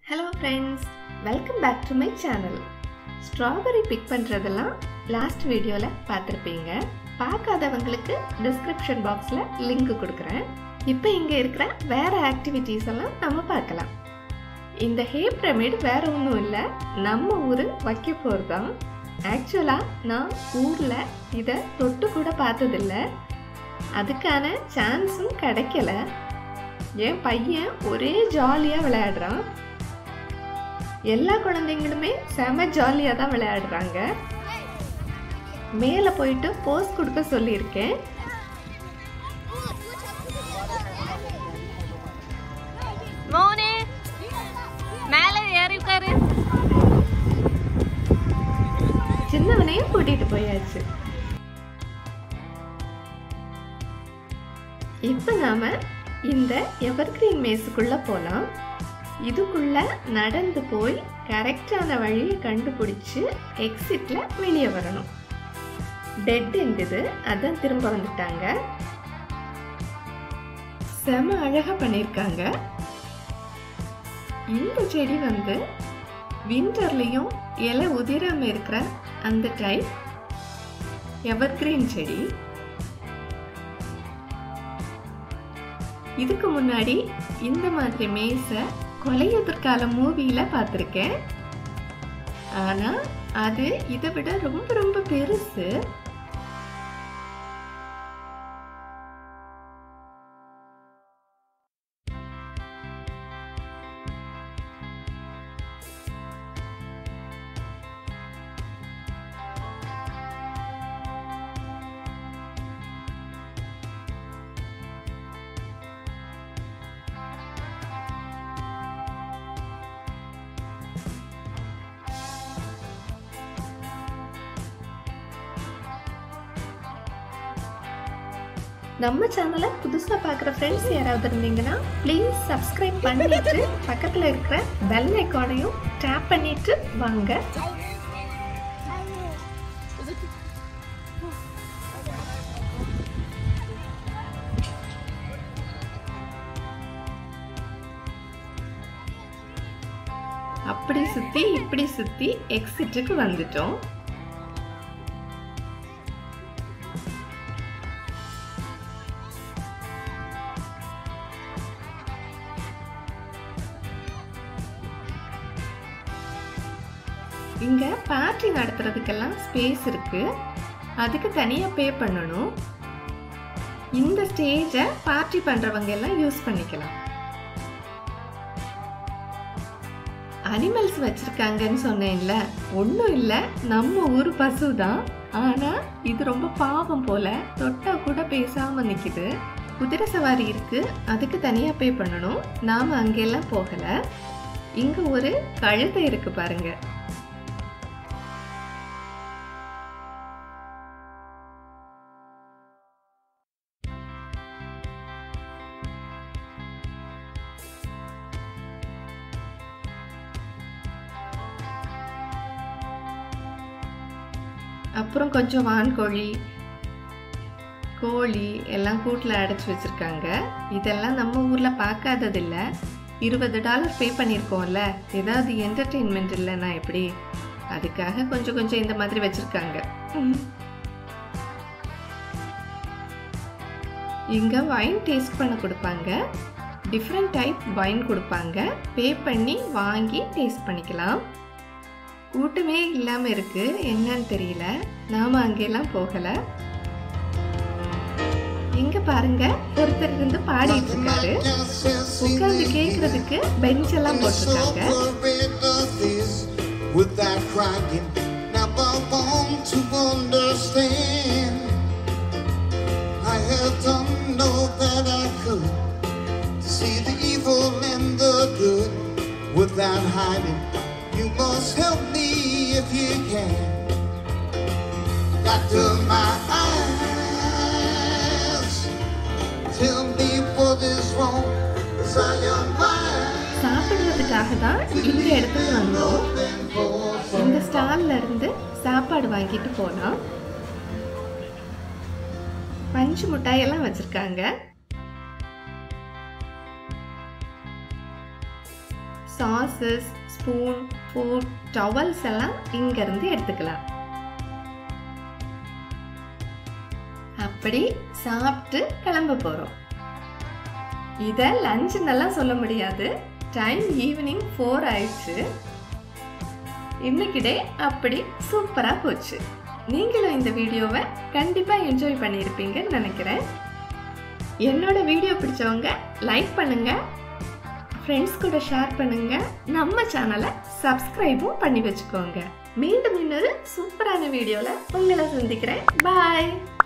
Hello friends welcome back to my channel strawberry pick பண்ணுறதெல்லாம் last வீடியோவில் பார்த்துருப்பீங்க பார்க்காதவங்களுக்கு description பாக்ஸில் லிங்க் கொடுக்குறேன் இப்போ இங்கே இருக்கிற வேறு ஆக்டிவிட்டீஸ் எல்லாம் நம்ம பார்க்கலாம் இந்த ஹே பிரமிட் வேற ஒன்றும் இல்லை நம்ம ஊர் வைக்க போர் தான் ஆக்சுவலாக நான் ஊரில் இதை தொட்டு கூட பார்த்ததில்ல அதுக்கான சான்ஸும் கிடைக்கல என் பையன் ஒரே ஜாலியாக விளையாடுறான் எல்லா குழந்தைங்களுமே செம ஜாலியாக தான் விளையாடுறாங்க மேலே போயிட்டு போஸ் கொடுக்க சொல்லியிருக்கேன் மோனே மேல ஏறி உட்காரு சின்னவனையும் கூட்டிட்டு போயாச்சு இப்போ நாம இந்த எவர்கிரீன் மேஸுக்குள்ள போலாம் இதுக்குள்ள நடந்து போய் கரெக்டான வழியை கண்டுபிடிச்சு எக்ஸிட்ல வெளியே வரணும் டெட் எங்குது அதான் திரும்ப வந்துட்டாங்க செம அழகா பண்ணியிருக்காங்க இந்த செடி வந்து விண்டர்லேயும் இலை உதிராம இருக்கிற அந்த டைப் எவர்கிரீன் செடி இதுக்கு முன்னாடி இந்த மாதிரி மேசை கொலையதற்கால மூவியில பார்த்துருக்கேன் ஆனா அது இதை விட ரொம்ப ரொம்ப பெருசு நம்ம சேனலை புதுசாக பார்க்குற ஃப்ரெண்ட்ஸ் யாராவது இருந்தீங்கன்னா ப்ளீஸ் சப்ஸ்கிரைப் பண்ணிட்டு பக்கத்தில் இருக்கிற பெல் ஐக்கானையும் டேப் பண்ணிட்டு வாங்க அப்படி சுற்றி இப்படி சுற்றி எக்ஸிட்டுக்கு வந்துட்டோம் இங்க பார்ட்டி நடத்துறதுக்கெல்லாம் ஸ்பேஸ் இருக்கு அதுக்கு தனியா பே பண்ணணும் இந்த ஸ்டேஜை பார்ட்டி பண்றவங்க எல்லாம் யூஸ் பண்ணிக்கலாம் அனிமல்ஸ் வச்சிருக்காங்கன்னு சொன்னேன்ல ஒன்றும் இல்லை நம்ம ஊர் பசு தான் ஆனா இது ரொம்ப பாவம் போல தொட்டா கூட பேசாம நிக்குது குதிரை சவாரி இருக்கு அதுக்கு தனியா பே பண்ணணும் நாம அங்கெல்லாம் போகல இங்க ஒரு கழுதை இருக்கு பாருங்க அப்புறம் கொஞ்சம் வான்கோழி கோழி எல்லாம் கூட்டில் அடைச்சி வச்சுருக்காங்க இதெல்லாம் நம்ம ஊரில் பார்க்காததில்ல இருபது டாலர் பே பண்ணியிருக்கோம்ல ஏதாவது என்டர்டெயின்மெண்ட் இல்லைன்னா எப்படி அதுக்காக கொஞ்சம் கொஞ்சம் இந்த மாதிரி வச்சுருக்காங்க இங்கே வைன் டேஸ்ட் பண்ண கொடுப்பாங்க டிஃப்ரெண்ட் டைப் வைன் கொடுப்பாங்க பே பண்ணி வாங்கி டேஸ்ட் பண்ணிக்கலாம் கூட்டமே இல்லாம இருக்கு என்னன்னு தெரியல நாம அங்கெல்லாம் போகல இங்க பாருங்க ஒருத்தர் இருந்து பாடிட்டு இருக்காரு உட்கார்ந்து கேக்குறதுக்கு பெஞ்ச் எல்லாம் போட்டிருக்காங்க Without crying, never want to understand. I have done all that I could to see the evil and the good without hiding. You must help me if you can. Doctor, my eyes tell me what is wrong. Cause I am blind. சாப்பிடுறதுக்காக தான் இந்த இடத்துக்கு வந்தோம் இந்த ஸ்டால்ல இருந்து சாப்பாடு வாங்கிட்டு போலாம் பஞ்சு மிட்டாயெல்லாம் வச்சிருக்காங்க சாசஸ் ஸ்பூன் ஃபுட் டவல்ஸ் எல்லாம் இங்கேருந்து எடுத்துக்கலாம் அப்படி சாப்பிட்டு கிளம்ப போகிறோம் இதை லஞ்சுன்னெல்லாம் சொல்ல முடியாது டைம் ஈவினிங் ஃபோர் ஆயிடுச்சு இன்னைக்கு டே அப்படி சூப்பராக போச்சு நீங்களும் இந்த வீடியோவை கண்டிப்பாக என்ஜாய் பண்ணியிருப்பீங்கன்னு நினைக்கிறேன் என்னோட வீடியோ பிடிச்சவங்க லைக் பண்ணுங்க ஃப்ரெண்ட்ஸ் கூட ஷேர் பண்ணுங்க நம்ம சேனலை சப்ஸ்கிரைபும் பண்ணி வச்சுக்கோங்க மீண்டும் இன்னொரு சூப்பரான வீடியோவில் உங்களை சந்திக்கிறேன் பாய்